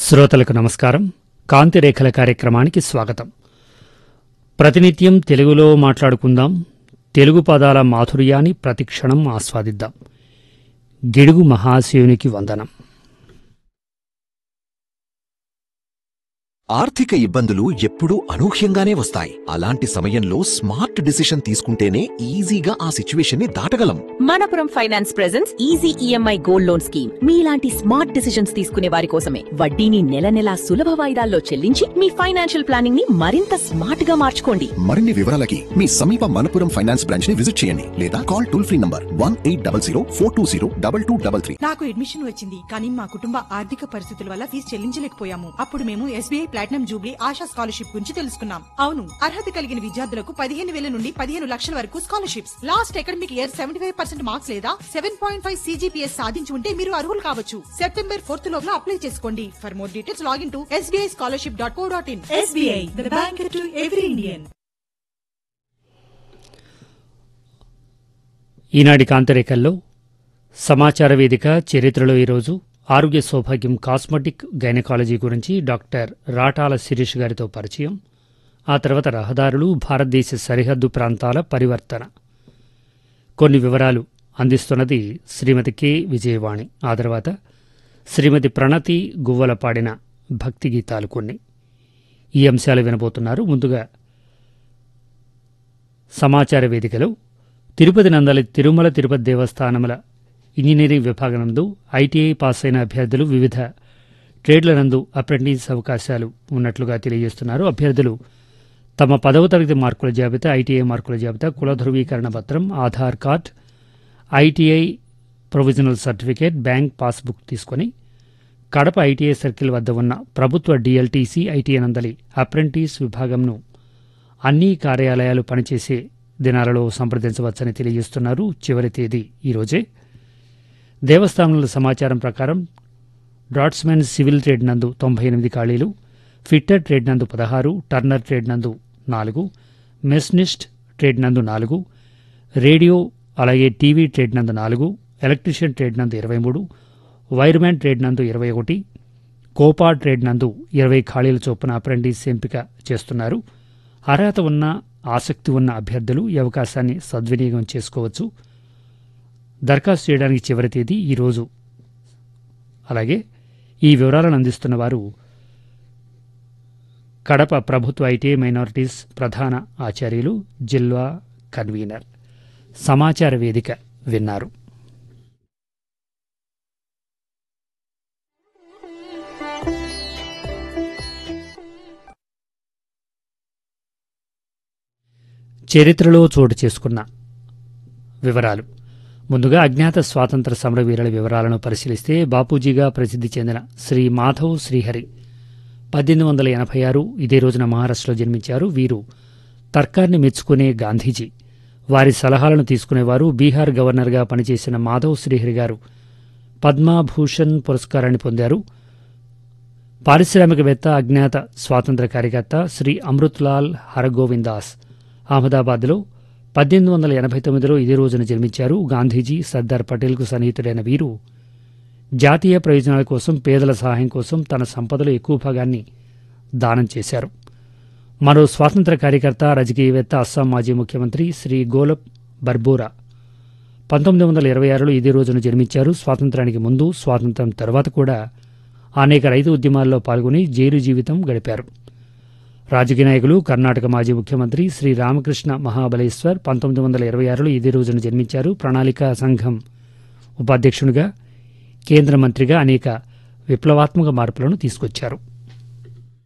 శ్రోతలకు నమస్కారం కాంతిరేఖల కార్యక్రమానికి స్వాగతం ప్రతినిత్యం తెలుగులో మాట్లాడుకుందాం తెలుగు పదాల మాధుర్యాన్ని ప్రతిక్షణం ఆస్వాదిద్దాం గిడుగు మహాశివునికి వందనం ఆర్థిక ఇబ్బందులు ఎప్పుడూ అనూహ్యంగానే వస్తాయి అలాంటి సమయంలో స్మార్ట్ డిసిషన్ తీసుకుంటేనే ఈజీగా ఆ సిచ్యువేషన్ ని దాటగలం Manappuram finance presence easy EMI gold loan scheme మీలాంటి స్మార్ట్ డిసిషన్స్ తీసుకునే వారి కోసమే వడ్డీని నెల నెలా సులభ వాయిదాల్లో చెల్లించి మీ ఫైనాన్షియల్ ప్లానింగ్ ని మరింత స్మార్ట్ గా మార్చుకోండి మరిన్ని వివరాలకి మీ సమీప మనపురం ఫైనాన్స్ బ్రాంచ్ ని విజిట్ చేయండి లేదా call toll free number one eight double zero four two zero double two double three నాకు అడ్మిషన్ వచ్చింది కానీ మా కుటుంబ ఆర్థిక పరిస్థితుల వల్ల ఫీజు చెల్లించలేకపోయాము అప్పుడు మేము SBI platinum jubilee Asha scholarship గురించి తెలుసుకున్నాం అవును అర్హత కలిగిన విద్యార్థులకు పదిహేను వేల నుండి పదిహేను లక్షల వరకు scholarships last academic year seventy five percent marks లేదా సెవెన్ పాయింట్ ఫైవ్ సీజీపీఎస్ సాధించి ఉంటే మీరు అర్హులు కావచ్చు సెప్టెంబర్ ఫోర్త్ లోపల అప్లై చేసుకోండి for more details login to SBI scholarship dot co dot in SBI the bank to every Indian ఈనాటి కాంతిరేఖల్లో సమాచార వేదిక చరిత్రలో ఈరోజు ఆరోగ్య సౌభాగ్యం కాస్మెటిక్ గైనకాలజీ గురించి డాక్టర్ రాటాల శిరీష్ గారితో పరిచయం ఆ తర్వాత రహదారులు భారతదేశ సరిహద్దు ప్రాంతాల పరివర్తన కొన్ని వివరాలు అందిస్తున్నది శ్రీమతి కె విజయవాణి ఆ తర్వాత శ్రీమతి ప్రణతి గువ్వల పాడిన భక్తి గీతాలు కొన్ని ఈ అంశాలు వినబోతున్నారు ముందుగా సమాచార వేదికలో తిరుపతి నందలి తిరుమల తిరుపతి దేవస్థానముల ఇంజనీరింగ్ విభాగనందు ఐటీఐ పాస్ అయిన అభ్యర్థులు వివిధ ట్రేడ్ల నందు అప్రెంటిస్ అవకాశాలు ఉన్నట్లుగా తెలియజేస్తున్నారు అభ్యర్థులు తమ పదవ తరగతి మార్కుల జాబితా ఐటీఐ మార్కుల జాబితా కుల ధృవీకరణ పత్రం Aadhaar card ITI provisional certificate bank passbook తీసుకొని కడప ఐటీఐ సర్కిల్ వద్ద ఉన్న ప్రభుత్వ డిఎల్టీసీ ఐటీఐ నందలి అప్రెంటిస్ విభాగంను అన్ని కార్యాలయాలు పనిచేసే దినాలలో సంప్రదించవచ్చని తెలియజేస్తున్నారు చివరి తేదీ ఈరోజే దేవస్థానముల సమాచారం ప్రకారం డ్రాట్స్మెన్ సివిల్ ట్రేడ్ నందు తొంభై ఎనిమిది ఖాళీలు ఫిట్టర్ ట్రేడ్ నందు పదహారు టర్నర్ ట్రేడ్ నందు నాలుగు మెస్నిస్ట్ ట్రేడ్ నందు నాలుగు రేడియో అలాగే టీవీ ట్రేడ్ నందు నాలుగు ఎలక్ట్రీషియన్ ట్రేడ్ నందు ఇరవై మూడు వైర్మ్యాన్ ట్రేడ్ నందు ఇరవై ఒకటి కోపా ట్రేడ్ నందు ఇరవై ఖాళీల చొప్పున అప్రెంటిస్ ఎంపిక చేస్తున్నారు అర్హత ఉన్న ఆసక్తి ఉన్న అభ్యర్థులు ఈ అవకాశాన్ని సద్వినియోగం చేసుకోవచ్చు దరఖాస్తు చేయడానికి చివరి తేదీ ఈరోజు అలాగే ఈ వివరాలను అందిస్తున్న వారు కడప ప్రభుత్వ ఐటీఐ మైనారిటీస్ ప్రధాన ఆచార్యులు జిల్లా కన్వీనర్ సమాచార వేదిక విన్నారు చరిత్రలో చోటు చేసుకున్న వివరాలు ముందుగా అజ్ఞాత స్వాతంత్ర సమరవీరుల వివరాలను పరిశీలిస్తే బాపూజీగా ప్రసిద్ధి చెందిన శ్రీ మాధవ్ శ్రీహరి పద్దెనిమిది వందల ఎనభై ఆరు ఇదే రోజున మహారాష్ట్రలో జన్మించారు వీరు తర్కాన్ని మెచ్చుకునే గాంధీజీ వారి సలహాలను తీసుకునేవారు బీహార్ గవర్నర్గా పనిచేసిన మాధవ్ శ్రీహరి గారు పద్మభూషణ్ పురస్కారాన్ని పొందారు పారిశ్రామికవేత్త అజ్ఞాత స్వాతంత్ర కార్యకర్త శ్రీ అమృత్లాల్ హరగోవిందాస్ అహ్మదాబాద్లో పద్దెనిమిది వందల ఎనభై తొమ్మిదిలో ఇదే రోజున జన్మించారు గాంధీజీ సర్దార్ పటేల్కు సన్నిహితుడైన వీరు జాతీయ ప్రయోజనాల కోసం పేదల సహాయం కోసం తన సంపదలో ఎక్కువ భాగాన్ని దానం చేశారు మరో స్వాతంత్ర కార్యకర్త రాజకీయవేత్త అస్సాం మాజీ ముఖ్యమంత్రి శ్రీ గోలబ్ బర్బోరా పంతొమ్మిది వందల ఇరవై ఆరులో ఇదే రోజున జన్మించారు స్వాతంత్రానికి ముందు స్వాతంత్రం తర్వాత కూడా అనేక రైతు ఉద్యమాల్లో పాల్గొని జైలు జీవితం గడిపారు రాజకీయ నాయకులు కర్ణాటక మాజీ ముఖ్యమంత్రి శ్రీ రామకృష్ణ మహాబలేశ్వర్ పంతొమ్మిది వందల ఇరవై ఆరులో ఇదే రోజున జన్మించారు ప్రణాళికా సంఘం ఉపాధ్యక్షునిగా కేంద్ర మంత్రిగా అనేక విప్లవాత్మక మార్పులను తీసుకొచ్చారు